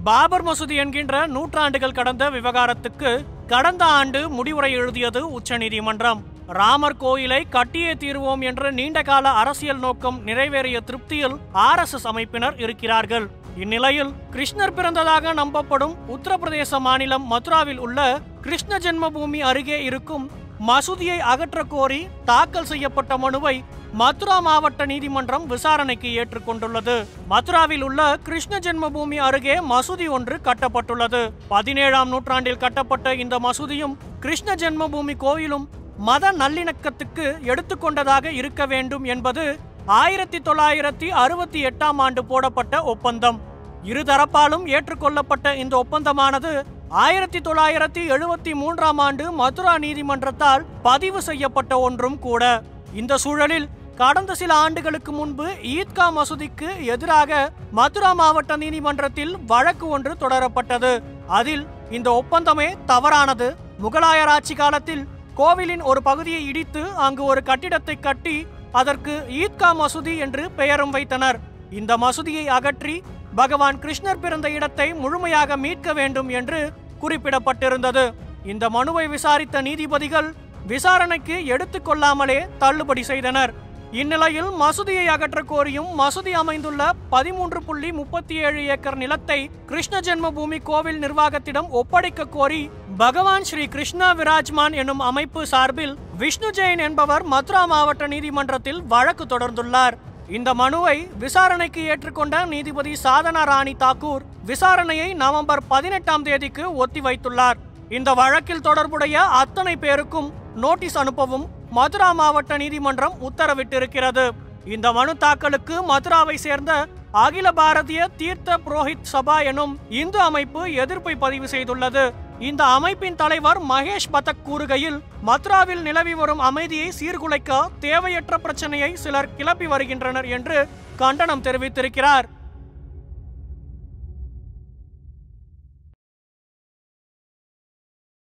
பாபர் மசூதி என்கின்ற நூற்றாண்டுகள் கடந்த விவகாரத்துக்கு கடந்த ஆண்டு முடிவுரை எழுதியது உச்சநீதிமன்றம் ராமர் கோயிலை கட்டியே தீர்வோம் என்ற நீண்டகால அரசியல் நோக்கம் நிறைவேறிய திருப்தியில் ஆர்எஸ்எஸ் அமைப்பினர் இருக்கிறார்கள் இந்நிலையில் கிருஷ்ணர் பிறந்ததாக நம்பப்படும் உத்தரப்பிரதேச மாநிலம் மதுராவில் உள்ள கிருஷ்ண ஜென்மபூமி அருகே இருக்கும் மசூதியை அகற்ற கோரி தாக்கல் செய்யப்பட்ட மனுவை மதுரா மாவட்ட நீதிமன்றம் விசாரணைக்கு ஏற்றுக்கொண்டுள்ளது மதுராவில் உள்ள கிருஷ்ண ஜென்மபூமி அருகே மசூதி ஒன்று கட்டப்பட்டுள்ளது பதினேழாம் நூற்றாண்டில் கட்டப்பட்ட இந்த மசூதியும் கிருஷ்ண ஜென்மபூமி கோயிலும் மத நல்லிணக்கத்துக்கு எடுத்துக்கொண்டதாக இருக்க வேண்டும் என்பது ஆயிரத்தி தொள்ளாயிரத்தி அறுபத்தி எட்டாம் ஆண்டு போடப்பட்ட ஒப்பந்தம் இருதரப்பாலும் ஏற்றுக்கொள்ளப்பட்ட இந்த ஒப்பந்தமானது ஆயிரத்தி தொள்ளாயிரத்தி எழுபத்தி மூன்றாம் ஆண்டு மதுரா நீதிமன்றத்தால் பதிவு செய்யப்பட்ட ஒன்றும் கூட இந்த சூழலில் கடந்த சில ஆண்டுகளுக்கு முன்பு ஈத்கா மசூதிக்கு எதிராக மதுரா மாவட்ட நீதிமன்றத்தில் வழக்கு ஒன்று தொடரப்பட்டது அதில் இந்த ஒப்பந்தமே தவறானது முகலாயர் ஆட்சி காலத்தில் கோவிலின் ஒரு பகுதியை இடித்து அங்கு ஒரு கட்டிடத்தை கட்டி அதற்கு ஈத்கா மசூதி என்று பெயரும் வைத்தனர் இந்த மசூதியை அகற்றி பகவான் கிருஷ்ணர் பிறந்த இடத்தை முழுமையாக மீட்க வேண்டும் என்று குறிப்பிடப்பட்டிருந்தது இந்த மனுவை விசாரித்த நீதிபதிகள் விசாரணைக்கு எடுத்துக்கொள்ளாமலே தள்ளுபடி செய்தனர் இந்நிலையில் மசூதியை அகற்ற கோரியும் மசூதி அமைந்துள்ள பதிமூன்று புள்ளி முப்பத்தி ஏழு ஏக்கர் நிலத்தை கிருஷ்ண ஜென்மபூமி கோவில் நிர்வாகத்திடம் ஒப்படைக்க கோரி பகவான் ஸ்ரீ கிருஷ்ணா விராஜ்மான் எனும் அமைப்பு சார்பில் விஷ்ணு ஜெயின் என்பவர் மதுரா மாவட்ட நீதிமன்றத்தில் வழக்கு தொடர்ந்துள்ளார் இந்த மனுவை விசாரணைக்கு ஏற்றுக்கொண்ட நீதிபதி சாதனா ராணி தாக்கூர் விசாரணையை நவம்பர் பதினெட்டாம் தேதிக்கு ஒத்திவைத்துள்ளார் இந்த வழக்கில் தொடர்புடைய அத்தனை பேருக்கும் நோட்டீஸ் அனுப்பவும் மதுரா மாவட்ட நீதிமன்றம் உத்தரவிட்டிருக்கிறது இந்த மனு தாக்கலுக்கு மதுராவை சேர்ந்த அகில பாரதிய தீர்த்த புரோஹித் சபா எனும் இந்து அமைப்பு எதிர்ப்பை பதிவு செய்துள்ளது இந்த அமைப்பின் தலைவர் மகேஷ் பதக் கூறுகையில் மத்ராவில் நிலவி வரும் அமைதியை சீர்குலைக்க தேவையற்ற பிரச்சனையை சிலர் கிளப்பி வருகின்றனர் என்று கண்டனம் தெரிவித்திருக்கிறார்